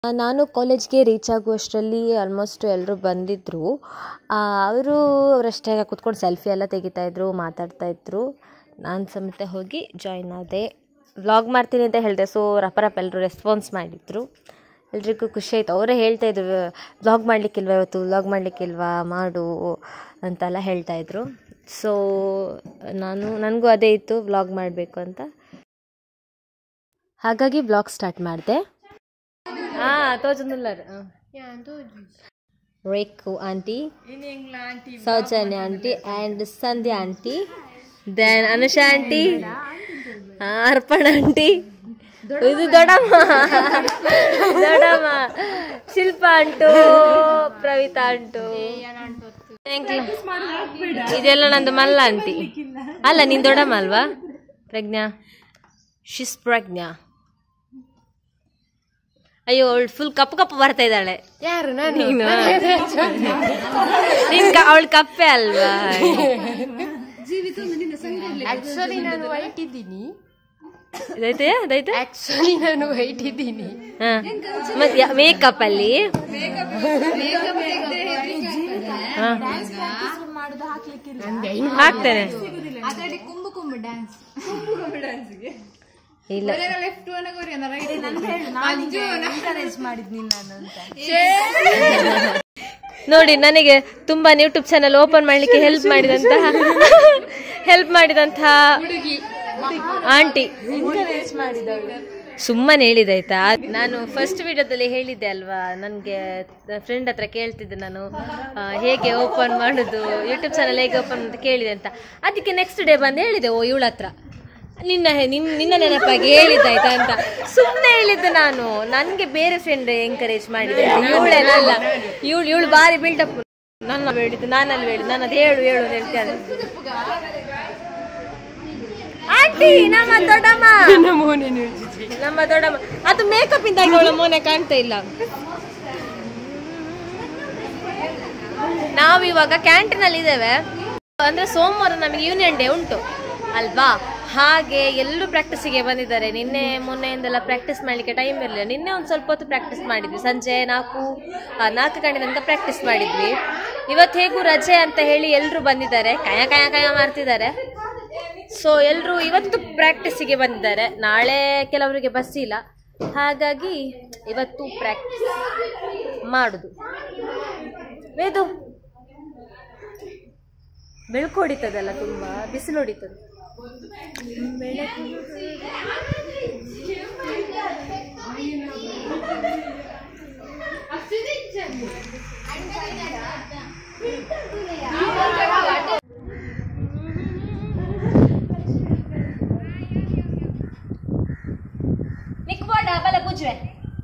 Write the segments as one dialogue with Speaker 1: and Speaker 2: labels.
Speaker 1: ನಾನು ಕಾಲೇಜ್ಗೆ reach ಆಗುವಷ್ಟರಲ್ಲಿ almost ಎಲ್ಲರೂ ಬಂದಿದ್ದರು ಅವರು ಅವರಷ್ಟೇ ಕೂತ್ಕೊಂಡು ಸೆಲ್ಫಿ ಎಲ್ಲ ತೆಗಿತಾಯಿದ್ರು ಮಾತಾಡ್ತಾಯಿದ್ರು ನಾನು ಸಮೇತ ಹೋಗಿ ಜಾಯ್ನ್ ಆದೆ ವ್ಲಾಗ್ ಮಾಡ್ತೀನಿ ಅಂತ ಹೇಳಿದೆ ಸೊ ರಪ ರಪ ಎಲ್ಲರೂ ರೆಸ್ಪಾನ್ಸ್ ಮಾಡಿದರು ಎಲ್ರಿಗೂ ಖುಷಿ ಆಯಿತು ಅವರೇ ಹೇಳ್ತಾಯಿದ್ರು ವ್ಲಾಗ್ ಮಾಡಲಿಕ್ಕಿಲ್ವಾ ಇವತ್ತು ವ್ಲಾಗ್ ಮಾಡಲಿಕ್ಕಿಲ್ವಾ ಮಾಡು ಅಂತೆಲ್ಲ ಹೇಳ್ತಾಯಿದ್ರು ಸೊ ನಾನು ನನಗೂ ಅದೇ ಇತ್ತು ವ್ಲಾಗ್ ಮಾಡಬೇಕು ಅಂತ ಹಾಗಾಗಿ ವ್ಲಾಗ್ ಸ್ಟಾರ್ಟ್ ಮಾಡಿದೆ ಹಾಂ ತೋಚುಲ್ಲರ್ ರೇಕು aunty Soujanya aunty and Sandhya aunty then Anusha aunty Arpana aunty ಇದು ದೊಡ್ಡಮ್ಮ ದೊಡ್ಡಮ್ಮ ಶಿಲ್ಪ ಅಂಟು ಪ್ರವಿತಾ ಅಂಟು ಇದೆಲ್ಲ ನಂದು ಮಲ್ಲ ಆಂಟಿ ಅಲ್ಲ ನೀನ್ ದೊಡ್ಡಮ್ಮ ಅಲ್ವಾ ಪ್ರಜ್ಞಾ ಶಿಸ್ ಪ್ರಜ್ಞಾ ಅಯ್ಯೋ ಅವಳು ಫುಲ್ ಕಪ್ಪು ಕಪ್ಪು ಬರ್ತಾ ಇದ್ದಾಳೆ
Speaker 2: ಯಾರು
Speaker 1: ನೀನು ನೀನ್ ಅವಳು ಕಪ್ಪೆ ಅಲ್ವಾ
Speaker 2: ಆಕ್ಚುಲಿ ನಾನು ವೈಟ್ ಇದ್ದೀನಿ
Speaker 1: ಇದೈತೆ ಅದೈತೆ
Speaker 2: ಆಕ್ಚುಲಿ ನಾನು ವೈಟ್ ಇದ್ದೀನಿ
Speaker 1: ಹಾ ಮತ್ತೆ ಮೇಕಪ್ ಅಲ್ಲಿ ಹಾ. ಹಾಕ್ತೇನೆ ಇಲ್ಲ ನೋಡಿ ನನಗೆ ತುಂಬಾ ಯೂಟ್ಯೂಬ್ ಚಾನಲ್ ಓಪನ್ ಮಾಡ್ಲಿಕ್ಕೆ ಹೆಲ್ಪ್ ಮಾಡಿದಂತಹ ಹೆಲ್ಪ್ ಮಾಡಿದಂತಹ ಆಂಟಿ ಸುಮ್ಮನೆ ಹೇಳಿದೆ ಆಯ್ತಾ ನಾನು ಫಸ್ಟ್ ವಿಡಿಯೋದಲ್ಲಿ ಹೇಳಿದ್ದೆ ಅಲ್ವಾ ನನಗೆ ಫ್ರೆಂಡ್ ಹತ್ರ ಕೇಳ್ತಿದ್ದೆ ನಾನು ಆ, ಹೇಗೆ ಓಪನ್ ಮಾಡೋದು ಯೂಟ್ಯೂಬ್ ಚಾನಲ್ ಹೇಗೆ ಓಪನ್ ಅಂತ ಕೇಳಿದೆ ಅಂತ ಅದಕ್ಕೆ ನೆಕ್ಸ್ಟ್ ಡೇ ಬಂದು ಹೇಳಿದೆ ಓ ಇವಳ ಹತ್ರ ನಿನ್ನ ನಿನ್ ನಿನ್ನ ನೆನಪಾಗಿ ಹೇಳಿದ್ದಾಯ್ತಾ ಅಂತ ಸುಮ್ಮನೆ ಹೇಳಿದ್ದೆ ನಾನು ನನಗೆ ಬೇರೆ ಫ್ರೆಂಡ್ ಎಂಕರೇಜ್ ಮಾಡಿದೆ ಇವಳೇನಲ್ಲ ಇವಳು ಇವಳು ಬಾರಿ ಬಿಲ್ಡಪ್ ನನ್ನ ಹೇಳಿದ್ದು ನಾನಲ್ಲಿ ಹೇಳಿದ್ದು ನಾನು ಅದು ಹೇಳು ಹೇಳು ಅಂತ ಹೇಳ್ತೇನೆ ಆಂಟಿ ನಮ್ಮ ದೊಡ್ಡಮ್ಮ ನಮ್ಮ ದೊಡ್ಡಮ್ಮ ಅದು ಮೇಕಪ್ ಇಂದಾಗಿ ಅವಳ ಮೋನೆ ಕಾಣ್ತಾ ಇಲ್ಲ ನಾವಿವಾಗ ಕ್ಯಾಂಟೀನ್ ಅಲ್ಲಿ ಇದ್ದೇವೆ ಅಂದ್ರೆ ಸೋಮವಾರ ನಮಗೆ ಯೂನಿಯನ್ ಡೇ ಉಂಟು ಅಲ್ವಾ ಹಾಗೆ ಎಲ್ಲರೂ ಪ್ರಾಕ್ಟೀಸಿಗೆ ಬಂದಿದ್ದಾರೆ ನಿನ್ನೆ ಮೊನ್ನೆಯಿಂದೆಲ್ಲ ಪ್ರಾಕ್ಟೀಸ್ ಮಾಡಲಿಕ್ಕೆ ಟೈಮ್ ಇರಲಿಲ್ಲ ನಿನ್ನೆ ಒಂದು ಸ್ವಲ್ಪ ಹೊತ್ತು ಪ್ರಾಕ್ಟೀಸ್ ಮಾಡಿದ್ವಿ ಸಂಜೆ ನಾಲ್ಕು ಆ, ನಾಲ್ಕು ಗಂಟೆ ತನಕ ಪ್ರಾಕ್ಟೀಸ್ ಮಾಡಿದ್ವಿ ಇವತ್ತು ಹೇಗೂ ರಜೆ ಅಂತ ಹೇಳಿ ಎಲ್ಲರೂ ಬಂದಿದ್ದಾರೆ ಕಯ ಕಯ ಕಯ ಮಾಡ್ತಿದ್ದಾರೆ ಸೊ ಎಲ್ಲರೂ ಇವತ್ತು ಪ್ರಾಕ್ಟೀಸಿಗೆ ಬಂದಿದ್ದಾರೆ ನಾಳೆ ಕೆಲವರಿಗೆ ಬಸ್ ಇಲ್ಲ ಹಾಗಾಗಿ ಇವತ್ತು ಪ್ರಾಕ್ಟೀಸ್ ಮಾಡುದು ವೇದು ಬೆಳಕು ಹೊಡಿತದಲ್ಲ ತುಂಬ ಬಿಸಿಲು ಹೊಡಿತದೆ ಬೆಳಕು ನಿಕ್ಬೋಡ ಬಲ ಬುಜ್ವೆ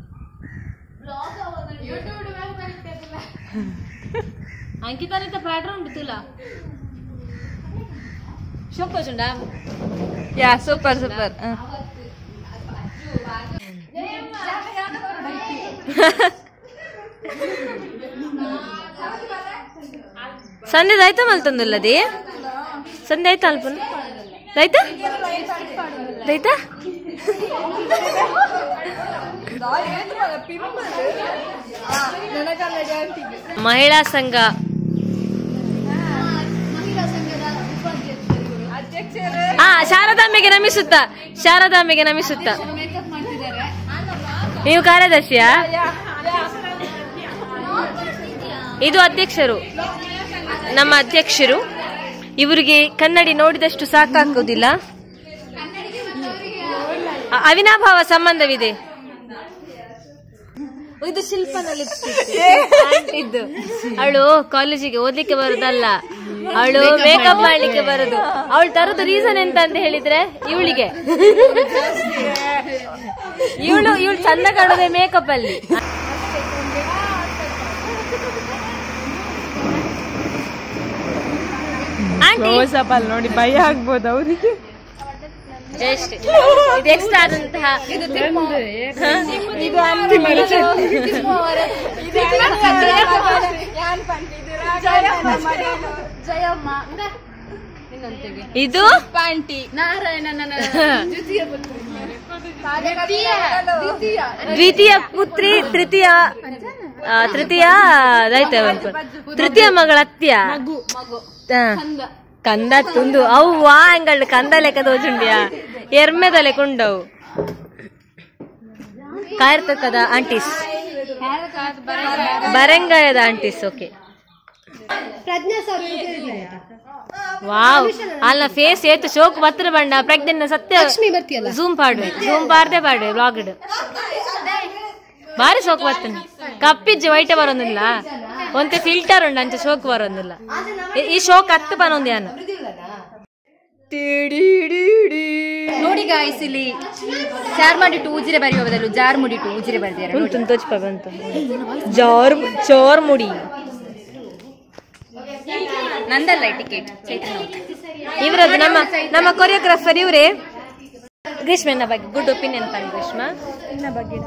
Speaker 1: ಅಂಕಿತಾನಿತ ಪ್ಯಾಟ್ರನ್ ಉಂಟು ತುಲ ಶೋಕೋಚುಂಡ
Speaker 3: ಯಾ ಸೂಪರ್ ಸೂಪರ್
Speaker 1: ಸಂಧ್ಯದ ಆಯ್ತಾ ಮಲ್ತಂದಲ್ಲದಿ ಸಂಧ್ಯೆ ಆಯ್ತಾ ಅಲ್ಪ ಆಯ್ತಾ ಆಯ್ತಾ ಮಹಿಳಾ ಸಂಘ ಹಾ ಶಾರದಾಂಬೆಗೆ ನಮಿಸುತ್ತ ಶಾರದಾಂಬೆಗೆ ನಮಿಸುತ್ತ ನೀವು ಕಾರ್ಯದರ್ಶಿಯಾ ಇದು ಅಧ್ಯಕ್ಷರು ನಮ್ಮ ಅಧ್ಯಕ್ಷರು ಇವರಿಗೆ ಕನ್ನಡಿ ನೋಡಿದಷ್ಟು ಸಾಕಾಗುವುದಿಲ್ಲ ಅ- ಅವಿನಾಭಾವ ಸಂಬಂಧವಿದೆ ಇದು ಶಿಲ್ಪನ ಇದ್ದು ಅವಳು ಕಾಲೇಜಿಗೆ ಓದ್ಲಿಕ್ಕೆ ಬರುದಲ್ಲ ಅವಳು ಮೇಕಪ್ ಮಾಡ್ಲಿಕ್ಕೆ ಬರುದು ಅವಳು ತರೋದು ರೀಸನ್ ಎಂತ ಅಂತ ಹೇಳಿದ್ರೆ ಇವಳಿಗೆ ಇವಳು ಇವಳು ಚಂದ ಕಾಣೋದೆ ಮೇಕಪ್ ಅಲ್ಲಿ ಆಂಟಿ
Speaker 3: ಅಲ್ಲಿ ನೋಡಿ ಭಯ ಆಗ್ಬೋದು ಅವರಿಗೆ
Speaker 1: ಜಸ್ಟ್ ಇದು ಎಕ್ಸ್ಟ್ರಾ ಆದಂತಹ
Speaker 3: ಇದು ಅಂತಿಮ
Speaker 1: ಇದು
Speaker 2: ಪಾಂಟಿ ನಾರಾಯಣನ
Speaker 1: ದ್ವಿತೀಯ ಪುತ್ರಿ ತೃತೀಯ ಆ, ತೃತೀಯ ದೈತೆ ಒಂದು ತೃತೀಯ ಮಗಳ ಅತ್ಯ ಆ, ಕಂದ ತುಂದು ಅವ್ವ ಅಂಗಳು ಕಂದ ಲೆಕ್ಕ ತೋಜುಂಡ್ಯಾ ಎರ್ಮೆದ ಲೆಕ್ಕ ಉಂಡವು ಕಾರ್ತಕದ ಆಂಟೀಸ್ ಬರಂಗಾಯದ ಆಂಟೀಸ್ ಓಕೆ ವಾವ್ ಅಲ್ಲ ಫೇಸ್ ಏತು ಶೋಕ್ ಬತ್ರ ಬಂಡ ಪ್ರಜ್ಞೆನ ಸತ್ಯ ಝೂಮ್ ಪಾಡ್ವೆ ಝೂಮ್ ಪಾಡ್ದೆ ಪಾಡ್ವೆ ಬ್ಲಾಗ್ ಬಾರಿ ಶೋಕ್ ಬರ್ತನೆ ಕಪ್ಪಿಜ್ಜಿ ವೈಟ್ ಬರೋದಿಲ್ಲ ಒಂತೆ ಫಿಲ್ಟರ್ ಉಂಡು ಅಂಚೆ ಶೋಕ್ ಬರೋದಿಲ್ಲ ಈ- ಈ ಶೋಕ್ ಹತ್ತು ಬರೋದು ಯಾನು
Speaker 3: ನೋಡಿ ಗಾಯ್ಸ್ ಇಲ್ಲಿ ಜಾರ್ ಮಾಡಿಟ್ಟು ಉಜಿರೆ ಬರೆಯುವ ಬದಲು ಜಾರ್ ಮುಡಿಟ್ಟು ಉಜಿರೆ ಬರೆದಿದ್ದಾರೆ
Speaker 1: ಉಂಟು ತೋಚ್ಪ ಬಂತು ಜೋರ್ ಜೋರ್ ಮುಡಿ
Speaker 3: ನಂದಲ್ಲ ಟಿಕೆಟ್
Speaker 1: ಇವರದ್ದು ನಮ್ಮ ನಮ್ಮ ಕೊರಿಯೋಗ್ರಾಫರ್ ಇವರೇ ಗ್ರೀಷ್ಮನ ಬಗ್ಗೆ ಗುಡ್ ಒಪಿನಿಯನ್ ಪಂಡ್ ಗ್ರೀಷ್ಮ
Speaker 4: ಇನ್ನ ಬಗ್ಗೆ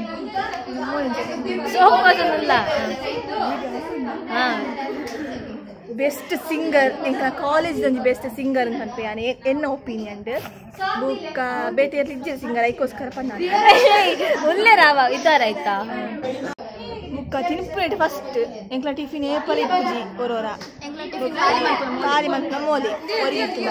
Speaker 1: ಹೋಗೋದಲ್ಲ ಹಾ
Speaker 4: ಬೆಸ್ಟ್ ಸಿಂಗರ್ ಎಂಕ ಕಾಲೇಜ್ ಒಂಜಿ ಬೆಸ್ಟ್ ಸಿಂಗರ್ ಅಂತ ಅನ್ಪೆ ಎನ್ನ ಒಪಿನಿಯನ್ ಬುಕ್ಕ ಬೇತೆ ಇಜ್ಜೆ ಸಿಂಗರ್ ಐಕೋಸ್ಕರ ಪನ್ನ
Speaker 1: ಒಳ್ಳೆ ರಾವ ಇದ್ದಾರಾಯ್ತಾ
Speaker 4: ಬುಕ್ಕ ತಿನ್ಪುನೇಟ್ ಫಸ್ಟ್ ಎಂಕ್ಲ ಟಿಫಿನ್ ಏಪಲ್ ಇಪ್ಪುಜಿ ಒರೋರ ಖಾಲಿ ಮಲ್ಪನ ಮೋಲಿ ಒರಿ ಇತ್ತಿನ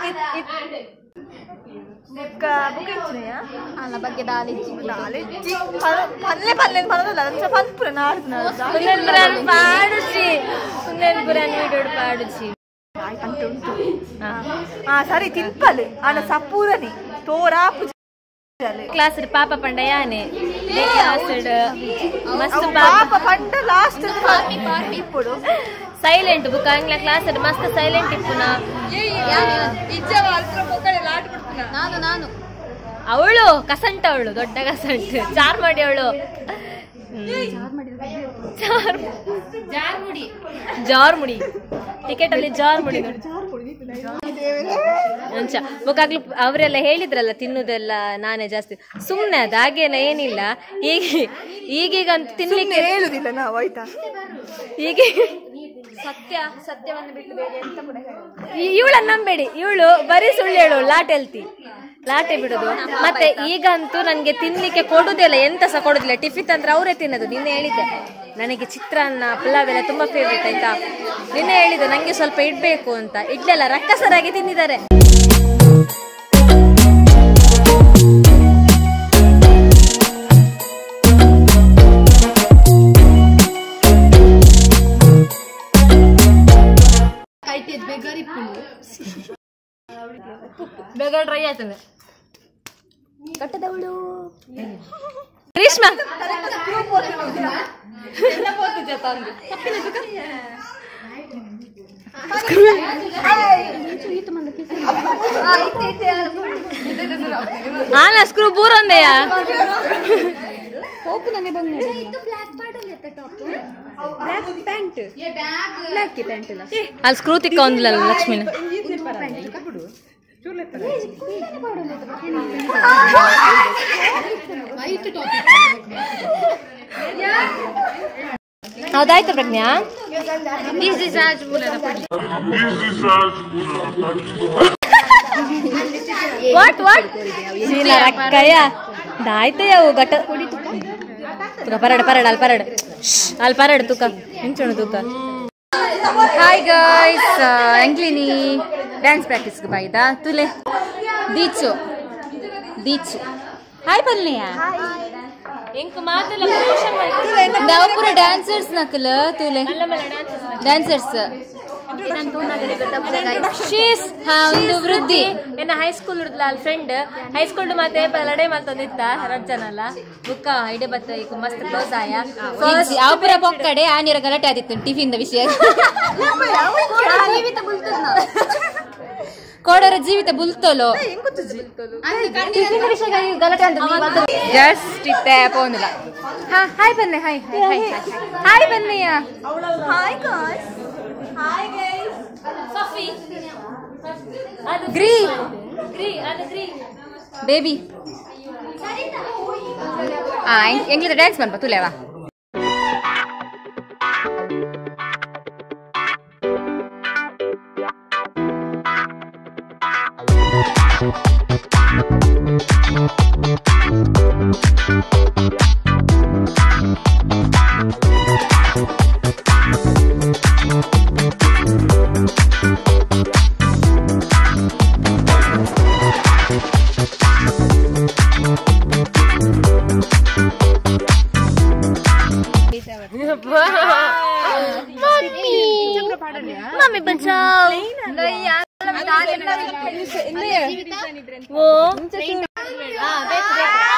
Speaker 4: ಬುಕ್ಕ ಬುಕ್ಕ ಇಚ್ಚಿನೆಯ
Speaker 3: ಅಲ್ಲ ಬಗ್ಗೆ ದಾಲಿಜ್ಜಿ
Speaker 4: ನಾಲೆಜ್ಜಿ ಪಲ್ಲೆ ಪಲ್ಲೆ ಪರದಲ್ಲ ಅಂಚ ಪನ್ಪುರ ನಾಡ್ದು
Speaker 1: ಸುಂದರ್ಪುರನ್ ಪಾಡುಚಿ ಸುಂದರ್ಪುರನ್ ವಿಡಿಯೋಡ್ ಪಾಡುಚಿ
Speaker 4: ಆಯ್ತು ಉಂಟು ಆ ಸರಿ ತಿಪ್ಪಲ್ ಆನ ಸಪೂರನಿ ತೋರಾ ಪುಜ
Speaker 1: ಕ್ಲಾಸ್ ಪಾಪ ಪಂಡ ಯಾನೆ ಕ್ಲಾಸ್ ಮಸ್ತ್
Speaker 4: ಪಾಪ ಪಂಡ ಲಾಸ್ಟ್ ఇప్పుడు
Speaker 1: ಸೈಲೆಂಟ್ ಬುಕ್ ಆಂಗ್ಲ ಕ್ಲಾಸ್ ಮಸ್ತ್ ಸೈಲೆಂಟ್ ಇಪ್ಪುನ
Speaker 3: ನಾನು ನಾನು
Speaker 1: ಅವಳು ಕಸಂಟ ಅವಳು ದೊಡ್ಡ ಕಸಂಟ್ ಜಾರ್ ಮಾಡಿ ಅವಳು ಜಾರ್ ಮುಡಿ ಟಿಕೆಟ್ ಅಲ್ಲಿ ಜಾರ್ ಮುಡಿ ಅಂಚ ಬುಕ್ಕಾಗ್ಲಿ ಅವರೆಲ್ಲ ಹೇಳಿದ್ರಲ್ಲ ತಿನ್ನುದೆಲ್ಲ ನಾನೇ ಜಾಸ್ತಿ ಸುಮ್ನೆ ಅದ ಹಾಗೇನ ಏನಿಲ್ಲ ಈಗ ಈಗೀಗಂತ ತಿನ್ಲಿಕ್ಕೆ
Speaker 4: ಹೇಳುದಿಲ್ಲ ನಾವು ಆಯ್ತಾ
Speaker 1: ಈಗ
Speaker 4: ಸತ್ಯ ಸತ್ಯವನ್ನು ಬಿಟ್ಟು ಬೇರೆ ಎಂತ ಕೂಡ ಹೇಳುದು
Speaker 1: ಇವಳನ್ನ ನಂಬೇಡಿ ಇವಳು ಬರೀ ಸುಳ್ಳು ಹೇಳು ಲಾಟೆ ಹೇಳ್ತಿ ಲಾಟೆ ಬಿಡುದು ಮತ್ತೆ ಈಗಂತೂ ನನ್ಗೆ ತಿನ್ಲಿಕ್ಕೆ ಕೊಡುದಿಲ್ಲ ಎಂತ ಸಹ ಕೊಡುದಿಲ್ಲ ಟಿಫಿನ್ ಅಂದ್ರೆ ಅವರೇ ತಿನ್ನೋದು ನಿನ್ನೆ ಹೇಳಿದ್ದೆ ನನಗೆ ಚಿತ್ರಾನ್ನ ಪಲಾವ್ ಎಲ್ಲ ತುಂಬಾ ಫೇವ್ರೇಟ್ ಆಯ್ತಾ ನಿನ್ನೆ ಹೇಳಿದೆ ನಂಗೆ ಸ್ವಲ್ಪ ಇಡ್ಬೇಕು ಅಂತ ಇಡ್ಲೆಲ್ಲ ರಕ್ಕಸರಾಗಿ ತಿಂದಿದ್ದಾರೆ ಬೇಗ ಡ್ರೈ ಆಯ್ತದೆ ಗ್ರೀಷ್ಮ ಆನ ಸ್ಕ್ರೂ ಬೂರ್ ಒಂದೆಯಾ ಅಲ್ಲಿ ಸ್ಕ್ರೂ ತಿಕ್ಕ ಒಂದಿಲ್ಲ ಲಕ್ಷ್ಮಿನ ಹೌದಾಯ್ತು ಪ್ರಜ್ಞಾ ವಾಟ್ ವಾಟ್ ಚೀಲ ರಕ್ಕಯ್ಯ ದಾಯ್ತಯ್ಯ ಅವು ಗಟ್ಟ ತುಕ ಪರಡ ಪರಡ ಅಲ್ಲಿ ಪರಡ ಅಲ್ಲಿ ಪರಡ ತುಕ ಹಿಂಚುಣು ತುಕ
Speaker 3: ಹಾಯ್ ಗೈಸ್ ಎಂಗ್ಲಿನಿ ಡ್ಯಾನ್ಸ್ ಪ್ರಾಕ್ಟೀಸ್ಗೆ ಬಾಯ್ದ ತುಲೆ ದೀಚು ದೀಚು ಹಾಯ್ ಬಲ್ನೆಯ
Speaker 1: ಇಂಕ ಮಾತೆಲ್ಲ ಪ್ರಮೋಷನ್
Speaker 3: ನಾವು ಪೂರ ಡ್ಯಾನ್ಸರ್ಸ್ ನಕಲ ತುಲೆ ಡ್ಯಾನ್ಸರ್ಸ್ ಶೀಸ್ ಹಾ ಒಂದು ವೃದ್ಧಿ
Speaker 1: ಎನ್ನ ಹೈಸ್ಕೂಲ್ ಇರುತ್ತಲ್ಲ ಅಲ್ಲಿ ಫ್ರೆಂಡ್ ಹೈಸ್ಕೂಲ್ ಮಾತೆ ಲಡೆ ಮಾತೊಂದಿತ್ತ ರಜ್ಜನಲ್ಲ ಬುಕ್ಕ ಐಡೆ ಬತ್ತ ಈಗ ಮಸ್ತ್ ಕ್ಲೋಸ್ ಆಯ
Speaker 3: ಇಜ್ಜಿ, ಅವು ಪೂರ ಪೊಕ್ಕಡೆ ಆನಿರ ಗಲಾಟೆ ಆದಿತ್ತು ಟಿಫಿನ್ ವಿಷಯ ಕೋಡರ ಜೀವಿತ ಬುಲ್ತೋಲು ಟಿಫಿನ್ ವಿಷಯ ಗಲಾಟೆ ಅಂತ ಜಸ್ಟ್ ಇತ್ತೆ ಪೋನುಲ ಹಾ ಹಾಯ್ ಬನ್ನೆ ಹಾಯ್ ಹಾಯ್ ಹಾಯ್ ಹಾಯ್ ಬನ್ನೆಯ
Speaker 4: ಹಾಯ್ ಗಾಯ್ಸ್
Speaker 3: ಗ್ರೀ
Speaker 1: ಗ್ರೀ ಅದು ಗ್ರೀ
Speaker 3: ಬೇಬಿ ಆ ಎಂಗ್ಲಿದ ಡ್ಯಾನ್ಸ್ ಬನ್ಪ ತುಲೆವಾ
Speaker 5: Thank
Speaker 1: ಮಿ ಬಚಾವ್ ಓ ಹಾ ಬೇಕು ಬೇಕು